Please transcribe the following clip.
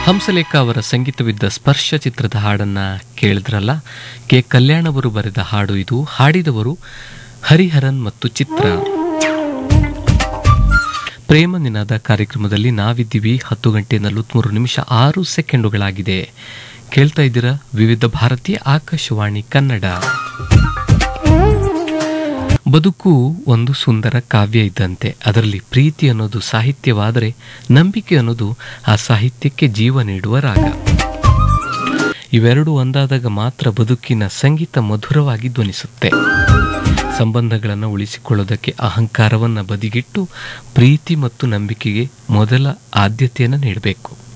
ಹಂಸಲೇಖ ಅವರ ಸಂಗೀತವಿದ್ದ ಸ್ಪರ್ಶ ಚಿತ್ರದ ಹಾಡನ್ನ ಕೇಳಿದ್ರಲ್ಲ ಕೆ ಕಲ್ಯಾಣವರು ಬರೆದ ಹಾಡು ಇದು ಹಾಡಿದವರು ಹರಿಹರನ್ ಮತ್ತು ಚಿತ್ರ ಪ್ರೇಮ ನಿನಾದ ಕಾರ್ಯಕ್ರಮದಲ್ಲಿ ನಾವಿದ್ದೀವಿ ಹತ್ತು ಗಂಟೆ ನಲವತ್ಮೂರು ನಿಮಿಷ ಆರು ಸೆಕೆಂಡುಗಳಾಗಿದೆ ಕೇಳ್ತಾ ಇದ್ದೀರಾ ವಿವಿಧ ಭಾರತೀಯ ಆಕಾಶವಾಣಿ ಕನ್ನಡ ಬದುಕು ಒಂದು ಸುಂದರ ಕಾವ್ಯ ಇದ್ದಂತೆ ಅದರಲ್ಲಿ ಪ್ರೀತಿ ಅನ್ನೋದು ಸಾಹಿತ್ಯವಾದರೆ ನಂಬಿಕೆ ಅನ್ನೋದು ಆ ಸಾಹಿತ್ಯಕ್ಕೆ ಜೀವ ನೀಡುವ ರಾಗ ಇವೆರಡು ಒಂದಾದಾಗ ಮಾತ್ರ ಬದುಕಿನ ಸಂಗೀತ ಮಧುರವಾಗಿ ಧ್ವನಿಸುತ್ತೆ ಸಂಬಂಧಗಳನ್ನು ಉಳಿಸಿಕೊಳ್ಳೋದಕ್ಕೆ ಅಹಂಕಾರವನ್ನು ಬದಿಗಿಟ್ಟು ಪ್ರೀತಿ ಮತ್ತು ನಂಬಿಕೆಗೆ ಮೊದಲ ಆದ್ಯತೆಯನ್ನು ನೀಡಬೇಕು